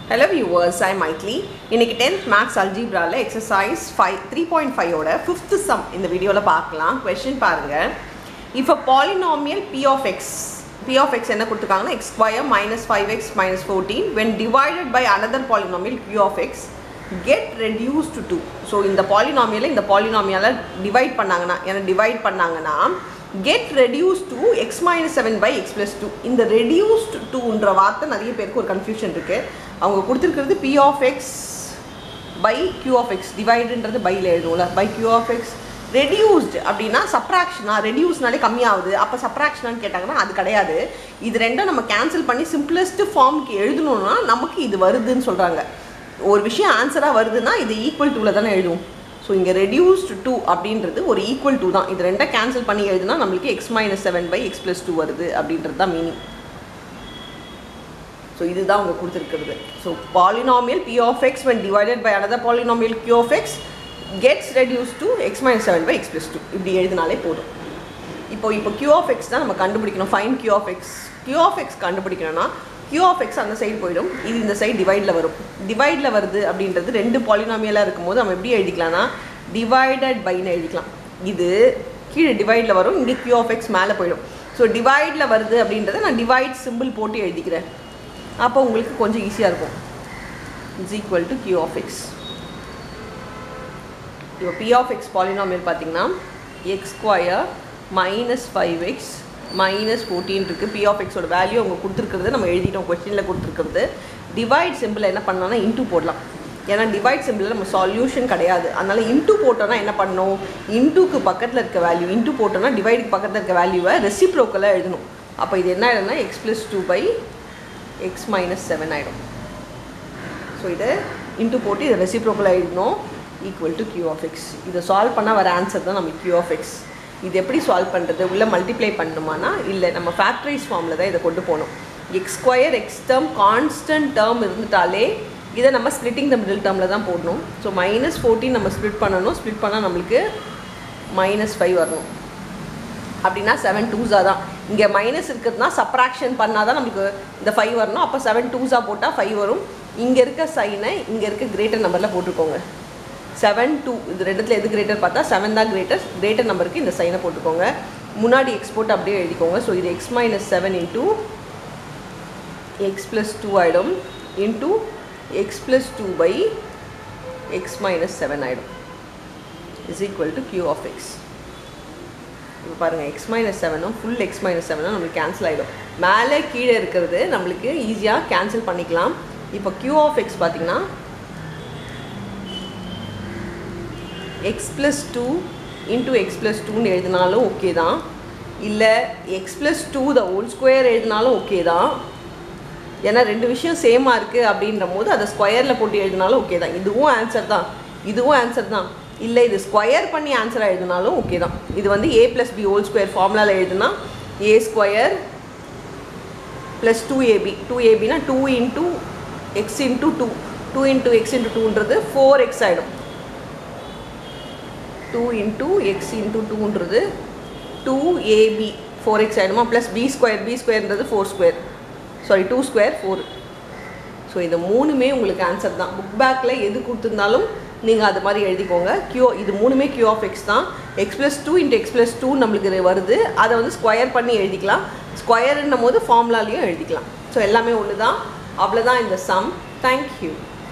hello viewers ஐ மைக்லி இன்னைக்கு டென்த் மேக்ஸ் அல்ஜிப்ராவில் எக்ஸசைஸ் ஃபைவ் த்ரீ பாயிண்ட் ஃபைவோட ஃபிஃப்த் சம் இந்த வீடியோவில் பார்க்கலாம் கொஷின் பாருங்கள் if a polynomial p of x p of x என்ன கொடுத்துருக்காங்கன்னா x square minus five x minus fourteen when divided by another polynomial q of x get reduce to two so இந்த பாலினாமியலை இந்த பாலினாமியால் டிவைட் பண்ணாங்கன்னா ஏன்னா divide பண்ணாங்கன்னா get reduce to x minus seven by x plus two இந்த reduced டூன்ற வார்த்தை நிறைய பேருக்கு ஒரு கன்ஃபியூஷன் இருக்குது அவங்க கொடுத்துருக்கிறது p of x by q of x டிவைடுன்றது பையில் எழுதுவோம்ல by q of x reduced அப்படின்னா சப்ராக்ஷனா ரெடியூஸ்னாலே கம்மியாகுது அப்போ சப்ராக்ஷனான்னு கேட்டாங்கன்னா அது கிடையாது இது ரெண்டும் நம்ம கேன்சல் பண்ணி சிம்பிளஸ்ட் ஃபார்முக்கு எழுதணும்னா நமக்கு இது வருதுன்னு சொல்கிறாங்க ஒரு விஷயம் ஆன்சராக வருதுன்னா இது ஈக்குவல் டூவில் தானே எழுதுவோம் ஸோ இங்கே ரெடியூஸ்டு டூ அப்படின்றது ஒரு ஈக்குவல் டூ தான் இது ரெண்டை கேன்சல் பண்ணி எழுதுனா நம்மளுக்கு x minus seven by x plus two வருது அப்படின்றது தான் மீனிங் ஸோ இதுதான் அவங்க கொடுத்துருக்கிறது so polynomial p of x when divided by another polynomial q of x gets reduced to x minus 7 by x plus 2 இப்படி எழுதினாலே போதும் இப்போ இப்போ q of x தான் நம்ம கண்டுபிடிக்கணும் find q of x q of x கண்டுபிடிக்கணும்னா q of x அந்த side போயிடும் இது இந்த சைடு டிவைடில் வரும் டிவைடில் வருது அப்படின்றது ரெண்டு பாலினாமியலாக இருக்கும்போது நம்ம எப்படி எழுதிக்கலாம்னா டிவைடட் பைன்னு எழுதிக்கலாம் இது கீழே டிவைடில் வரும் இங்கே q of x மேலே போயிடும் ஸோ டிவைடில் வருது அப்படின்றத நான் டிவைட் சிம்பிள் போட்டு எழுதிக்கிறேன் அப்போ உங்களுக்கு கொஞ்சம் ஈஸியாக இருக்கும் is equal to q of x இப்போ பி ஆஃப் எக்ஸ் பாலினாமியல் பார்த்தீங்கன்னா x square minus five x minus fourteen இருக்குது பி ஆஃப் எக்ஸோட வேல்யூ அவங்க கொடுத்துருக்கிறது நம்ம எழுதிட்டோம் கொஸ்டினில் கொடுத்துருக்கிறது டிவைட் சிம்பிள் என்ன பண்ணோம்னா இன்டூ போடலாம் ஏன்னா டிவைட் சிம்பிளில் நம்ம சொல்யூஷன் கிடையாது அதனால் இன்டூ போட்டோன்னா என்ன பண்ணணும் இன்டூக்கு பக்கத்தில் இருக்க வேல்யூ இன்டூ போட்டோன்னா டிவைடுக்கு பக்கத்தில் இருக்க வேல்யூவை ரெசிப்ரோக்கலாக எழுதணும் அப்போ இது என்ன ஆயிடும்னா x plus two by x minus seven ஆகிடும் ஸோ இதை இன்ட்டு போட்டு இதை ரெசிப்ரோக்கல் ஆகிடணும் equal to q of x இதை சால்வ் பண்ணால் வர ஆன்சர் தான் நம்ம கியூ ஆஃப் எக்ஸ் இது எப்படி சால்வ் பண்ணுறது உள்ளே மல்டிப்ளை பண்ணணுமானா இல்லை நம்ம ஃபேக்ட்ரைஸ் ஃபார்மில் தான் இதை கொண்டு போகணும் x square x term constant term இருந்துட்டாலே இதை நம்ம ஸ்ப்ளிட்டிங் த மிடில் டேர்மில் தான் போடணும் ஸோ மைனஸ் ஃபோர்டீன் நம்ம ஸ்ப்ளிட் பண்ணணும் ஸ்ப்ளிட் பண்ணால் நம்மளுக்கு மைனஸ் ஃபைவ் வரணும் அப்படின்னா செவன் டூஸாக தான் இங்கே மைனஸ் இருக்கிறதுனா சப்ராக்ஷன் பண்ணால் தான் நமக்கு இந்த ஃபைவ் வரணும் அப்போ செவன் டூஸாக போட்டால் ஃபைவ் வரும் இங்கே இருக்க சைனை இங்கே இருக்க கிரேட்டர் நம்பரில் போட்டுக்கோங்க செவன் டூ இது ரெண்டுத்தில் எது கிரேட்டர் பார்த்தா செவன் தான் கிரேட்டர் கிரேட்டர் நம்பருக்கு இந்த சைனை போட்டுக்கோங்க முன்னாடி எக்ஸ் போட்டு அப்படியே எழுதிக்கோங்க ஸோ இது x minus seven into x plus two ஆகிடும் into x plus two by x minus seven ஆகிடும் is equal to q of x இப்போ பாருங்கள் எக்ஸ் மைனஸ் செவனும் ஃபுல் எக்ஸ் மைனஸ் செவனும் நம்மளுக்கு கேன்சல் ஆகிடும் மேலே கீழே இருக்கிறது நம்மளுக்கு ஈஸியாக கேன்சல் பண்ணிக்கலாம் இப்போ கியூ ஆஃப் எக்ஸ் பார்த்தீங்கன்னா x plus two into x plus டூன்னு எழுதினாலும் ஓகே தான் இல்லை x plus two the whole square எழுதினாலும் ஓகே தான் ஏன்னா ரெண்டு விஷயம் சேமாக இருக்குது அப்படின்ற போது அதை ஸ்கொயரில் போட்டு எழுதினாலும் ஓகே தான் இதுவும் ஆன்சர் தான் இதுவும் ஆன்சர் தான் இல்லை இது ஸ்கொயர் பண்ணி ஆன்சராக எழுதினாலும் ஓகே தான் இது வந்து a plus b whole square ஃபார்முலாவில் எழுதுனா a square plus two a b two ஏபினா two into x into two two into x into டூன்றது ஃபோர் எக்ஸ் ஆகிடும் டூ இன்ட்டு எக்ஸ் இன்ட்டு டூன்றது டூ ஏபி ஃபோர் எக்ஸ் ஆகிடுமா ப்ளஸ் பி ஸ்கொயர் பி ஸ்கொயர்ன்றது four square sorry two square four so இது மூணுமே உங்களுக்கு answer தான் book பேக்கில் எது கொடுத்துருந்தாலும் நீங்கள் அது மாதிரி எழுதிக்கோங்க கியூ இது மூணுமே கியூ ஆஃப் எக்ஸ் தான் x plus two into x plus two நம்மளுக்கு வருது அதை வந்து ஸ்கொயர் பண்ணி எழுதிக்கலாம் ஸ்கொயர்ன்னும் போது ஃபார்முலாலையும் எழுதிக்கலாம் ஸோ எல்லாமே ஒன்று தான் அவ்வளோதான் இந்த சம் தேங்க்யூ